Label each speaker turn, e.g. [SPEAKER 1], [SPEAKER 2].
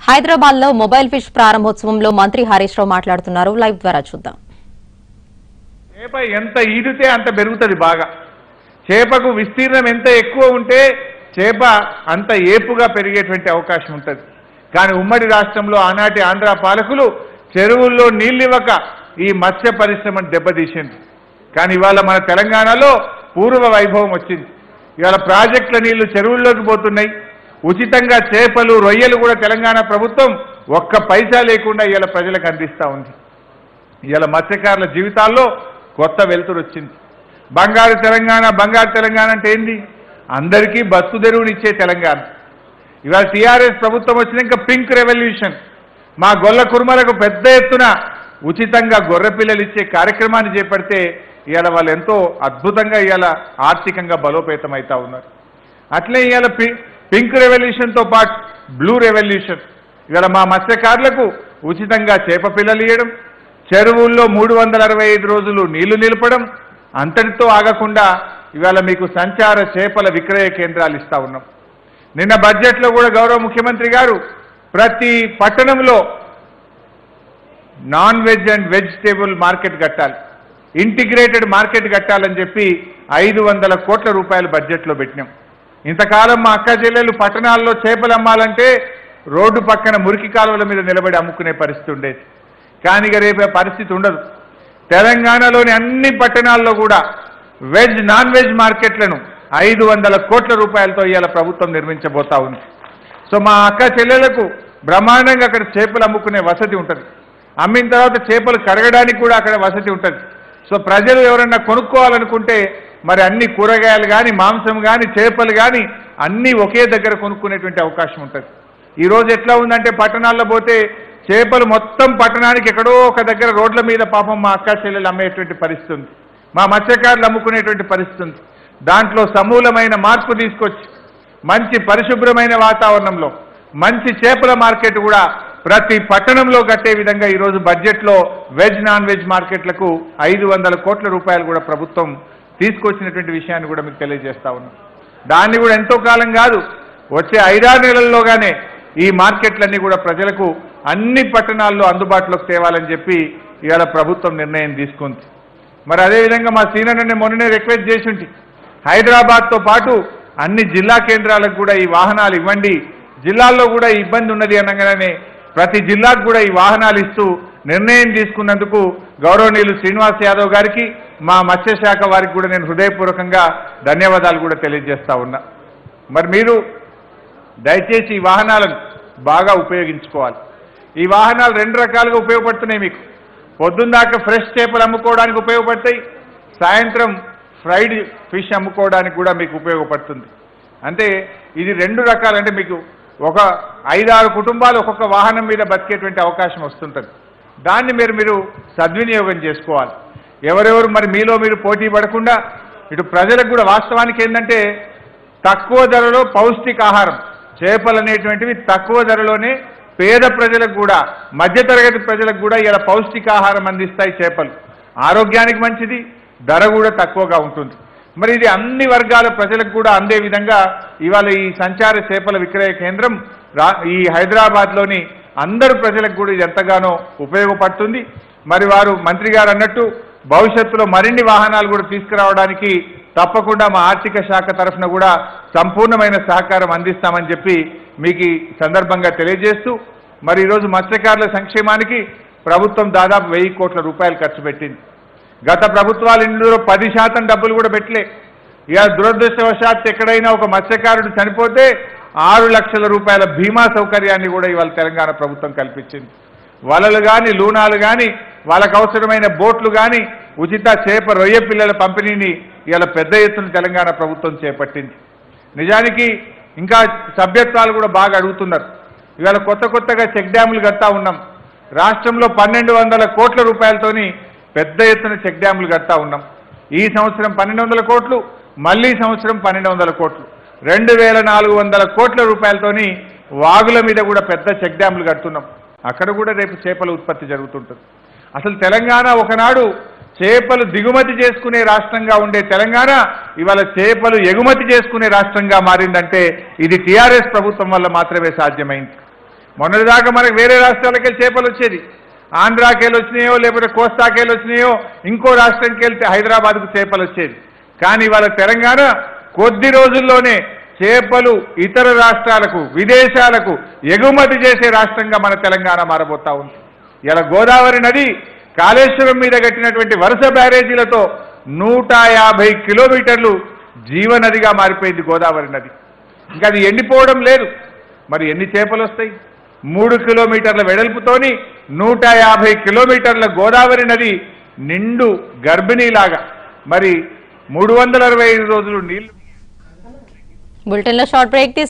[SPEAKER 1] హైదరాబాద్ లో mobile fish ప్రారంభోత్సవంలో మంత్రి హరీష్ రావు మాట్లాడుతున్నారు లైవ్ ద్వారా చూద్దాం
[SPEAKER 2] చేప ఎంత ఈదితే అంత పెరుగుతుంది బాగా చేపకు విస్తీర్ణం ఎంత ఎక్కువ ఉంటే చేప అంత ఏపుగా పెరిగేటువంటి అవకాశం ఉంటుంది కానీ ఉమ్మడి రాష్ట్రంలో ఆనాటి ఆంధ్ర పాలకులు చెరువుల్లో నీళ్ళివ్వక ఈ మత్స్య పరిశ్రమను దెబ్బతీసింది కానీ ఇవాళ మన తెలంగాణలో పూర్వ వైభవం వచ్చింది ఇవాళ ప్రాజెక్టుల నీళ్లు చెరువుల్లోకి పోతున్నాయి ఉచితంగా చేపలు రొయ్యలు కూడా తెలంగాణ ప్రభుత్వం ఒక్క పైసా లేకుండా ఇవాళ ప్రజలకు అందిస్తూ ఉంది ఇవాళ మత్స్యకారుల జీవితాల్లో కొత్త వెలుతురు వచ్చింది బంగారు తెలంగాణ బంగారు తెలంగాణ అంటే ఏంది అందరికీ బస్సు తెరువునిచ్చే తెలంగాణ ఇవాళ టీఆర్ఎస్ ప్రభుత్వం వచ్చినాక పింక్ రెవల్యూషన్ మా గొల్ల కుర్మలకు పెద్ద ఎత్తున ఉచితంగా గొర్రె పిల్లలు ఇచ్చే కార్యక్రమాన్ని చేపడితే ఇవాళ వాళ్ళు ఎంతో అద్భుతంగా ఇవాళ ఆర్థికంగా బలోపేతం అవుతా ఉన్నారు అట్లే ఇవాళ పి పింక్ రెవల్యూషన్తో పాటు బ్లూ రెవల్యూషన్ ఇవాళ మా మత్స్యకారులకు ఉచితంగా చేప పిల్లలు ఇవ్వడం చెరువుల్లో మూడు వందల అరవై ఐదు రోజులు నీళ్లు నిలపడం అంతటితో ఆగకుండా ఇవాళ మీకు సంచార చేపల విక్రయ కేంద్రాలు ఇస్తా ఉన్నాం నిన్న బడ్జెట్లో కూడా గౌరవ ముఖ్యమంత్రి గారు ప్రతి పట్టణంలో non veg and vegetable market కట్టాలి ఇంటిగ్రేటెడ్ మార్కెట్ కట్టాలని చెప్పి ఐదు వందల కోట్ల రూపాయలు బడ్జెట్లో పెట్టినాం ఇంతకాలం మా అక్క చెల్లెలు పట్టణాల్లో చేపలు అమ్మాలంటే రోడ్డు పక్కన మురికి కాలువల మీద నిలబడి అమ్ముకునే పరిస్థితి ఉండేది కానీ ఇక రేపు ఆ పరిస్థితి ఉండదు తెలంగాణలోని అన్ని పట్టణాల్లో కూడా వెజ్ నాన్ వెజ్ మార్కెట్లను ఐదు వందల కోట్ల రూపాయలతో ఇవాళ ప్రభుత్వం నిర్మించబోతా ఉంది సో మా అక్క చెల్లెలకు బ్రహ్మాండంగా అక్కడ చేపలు అమ్ముకునే వసతి ఉంటుంది అమ్మిన తర్వాత చేపలు కడగడానికి కూడా అక్కడ వసతి ఉంటుంది సో ప్రజలు ఎవరన్నా కొనుక్కోవాలనుకుంటే మరి అన్ని కూరగాయలు కానీ మాంసం కానీ చేపలు కానీ అన్నీ ఒకే దగ్గర కొనుక్కునేటువంటి అవకాశం ఉంటుంది ఈ రోజు ఎట్లా ఉందంటే పట్టణాల్లో పోతే చేపలు మొత్తం పట్టణానికి ఎక్కడో ఒక దగ్గర రోడ్ల మీద పాపం మా అక్క చెల్లెలు అమ్మేటువంటి పరిస్థితి ఉంది మా మత్స్యకారులు అమ్ముకునేటువంటి పరిస్థితి ఉంది దాంట్లో సమూలమైన మార్పు తీసుకొచ్చి మంచి పరిశుభ్రమైన వాతావరణంలో మంచి చేపల మార్కెట్ కూడా ప్రతి పట్టణంలో కట్టే విధంగా ఈరోజు బడ్జెట్లో వెజ్ నాన్ వెజ్ మార్కెట్లకు ఐదు వందల కోట్ల రూపాయలు కూడా ప్రభుత్వం తీసుకొచ్చినటువంటి విషయాన్ని కూడా మీకు తెలియజేస్తా ఉన్నాం దాన్ని కూడా ఎంతో కాలం కాదు వచ్చే ఐదారు నెలల్లోగానే ఈ మార్కెట్లన్నీ కూడా ప్రజలకు అన్ని పట్టణాల్లో అందుబాటులోకి తేవాలని చెప్పి ఇవాళ ప్రభుత్వం నిర్ణయం తీసుకుంది మరి అదేవిధంగా మా సీనియర్ మొన్ననే రిక్వెస్ట్ చేసి ఉంటి హైదరాబాద్తో పాటు అన్ని జిల్లా కేంద్రాలకు కూడా ఈ వాహనాలు ఇవ్వండి జిల్లాల్లో కూడా ఈ ఇబ్బంది ఉన్నది అనగానే ప్రతి జిల్లాకు కూడా ఈ వాహనాలు ఇస్తూ నిర్ణయం తీసుకున్నందుకు గౌరవనీయులు శ్రీనివాస్ యాదవ్ గారికి మా మత్స్యశాఖ వారికి కూడా నేను హృదయపూర్వకంగా ధన్యవాదాలు కూడా తెలియజేస్తా ఉన్నా మరి మీరు దయచేసి ఈ వాహనాలను బాగా ఉపయోగించుకోవాలి ఈ వాహనాలు రెండు రకాలుగా ఉపయోగపడుతున్నాయి మీకు పొద్దున్న దాకా ఫ్రెష్ చేపలు అమ్ముకోవడానికి ఉపయోగపడతాయి సాయంత్రం ఫ్రైడ్ ఫిష్ అమ్ముకోవడానికి కూడా మీకు ఉపయోగపడుతుంది అంటే ఇది రెండు రకాలు అంటే మీకు ఒక ఐదారు కుటుంబాలు ఒక్కొక్క వాహనం మీద బతికేటువంటి అవకాశం వస్తుంటుంది దాన్ని మీరు మీరు సద్వినియోగం చేసుకోవాలి ఎవరెవరు మరి మీలో మీరు పోటీ పడకుండా ఇటు ప్రజలకు కూడా వాస్తవానికి ఏంటంటే తక్కువ ధరలో పౌష్టికాహారం చేపలు అనేటువంటివి తక్కువ ధరలోనే పేద ప్రజలకు కూడా మధ్యతరగతి ప్రజలకు కూడా ఇలా పౌష్టికాహారం అందిస్తాయి చేపలు ఆరోగ్యానికి మంచిది ధర కూడా తక్కువగా ఉంటుంది మరి ఇది అన్ని వర్గాల ప్రజలకు కూడా అందే విధంగా ఇవాళ ఈ సంచార చేపల విక్రయ కేంద్రం రా ఈ హైదరాబాద్లోని అందరు ప్రజలకు కూడా ఇది ఎంతగానో ఉపయోగపడుతుంది మరి వారు మంత్రి గారు అన్నట్టు భవిష్యత్తులో మరిన్ని వాహనాలు కూడా తీసుకురావడానికి తప్పకుండా మా ఆర్థిక శాఖ తరఫున కూడా సంపూర్ణమైన సహకారం అందిస్తామని చెప్పి మీకు ఈ సందర్భంగా తెలియజేస్తూ మరి ఈరోజు మత్స్యకారుల సంక్షేమానికి ప్రభుత్వం దాదాపు వెయ్యి కోట్ల రూపాయలు ఖర్చు పెట్టింది గత ప్రభుత్వాలు ఇందులో పది శాతం డబ్బులు కూడా పెట్టలే ఇక దురదృష్టవశాత్తు ఎక్కడైనా ఒక మత్స్యకారుడు చనిపోతే ఆరు లక్షల రూపాయల బీమా సౌకర్యాన్ని కూడా ఇవాళ తెలంగాణ ప్రభుత్వం కల్పించింది వలలు కానీ లూనాలు కానీ వాళ్ళకు అవసరమైన బోట్లు కానీ ఉచిత చేప రొయ్య పిల్లల పంపిణీని ఇవాళ పెద్ద ఎత్తున తెలంగాణ ప్రభుత్వం చేపట్టింది నిజానికి ఇంకా సభ్యత్వాలు కూడా బాగా అడుగుతున్నారు ఇవాళ కొత్త కొత్తగా చెక్ డ్యాములు కడతా ఉన్నాం రాష్ట్రంలో పన్నెండు వందల కోట్ల రూపాయలతోని పెద్ద ఎత్తున చెక్ డ్యాములు కడతా ఉన్నాం ఈ సంవత్సరం పన్నెండు వందల కోట్లు మళ్ళీ సంవత్సరం పన్నెండు వందల కోట్లు రెండు వేల నాలుగు వందల కోట్ల రూపాయలతోని వాగుల మీద కూడా పెద్ద చెక్ డ్యాములు కడుతున్నాం అక్కడ కూడా రేపు చేపల ఉత్పత్తి జరుగుతుంటుంది అసలు తెలంగాణ ఒకనాడు చేపలు దిగుమతి చేసుకునే రాష్ట్రంగా ఉండే తెలంగాణ ఇవాళ చేపలు ఎగుమతి చేసుకునే రాష్ట్రంగా మారిందంటే ఇది టీఆర్ఎస్ ప్రభుత్వం వల్ల మాత్రమే సాధ్యమైంది మొన్నటిదాకా మనకు వేరే రాష్ట్రాలకి చేపలు వచ్చేది ఆంధ్రాకేళ్ళు వచ్చినాయో లేకపోతే కోస్తాకేళ్ళు వచ్చినాయో ఇంకో రాష్ట్రంకి వెళ్తే హైదరాబాద్కు చేపలు వచ్చేది కానీ వాళ్ళ తెలంగాణ కొద్ది రోజుల్లోనే చేపలు ఇతర రాష్ట్రాలకు విదేశాలకు ఎగుమతి చేసే రాష్ట్రంగా మన తెలంగాణ మారబోతా ఉంది ఇలా గోదావరి నది కాళేశ్వరం మీద కట్టినటువంటి వరుస బ్యారేజీలతో నూట యాభై కిలోమీటర్లు జీవనదిగా మారిపోయింది గోదావరి నది ఇంకా అది ఎండిపోవడం లేదు మరి ఎన్ని చేపలు వస్తాయి మూడు కిలోమీటర్ల వెడల్పుతోని నూట యాభై కిలోమీటర్ల గోదావరి నది నిండు గర్భిణీలాగా మరి మూడు వందల అరవై ఐదు రోజులు నీళ్లు
[SPEAKER 1] బులెటిన్ లో షార్ట్ బ్రేక్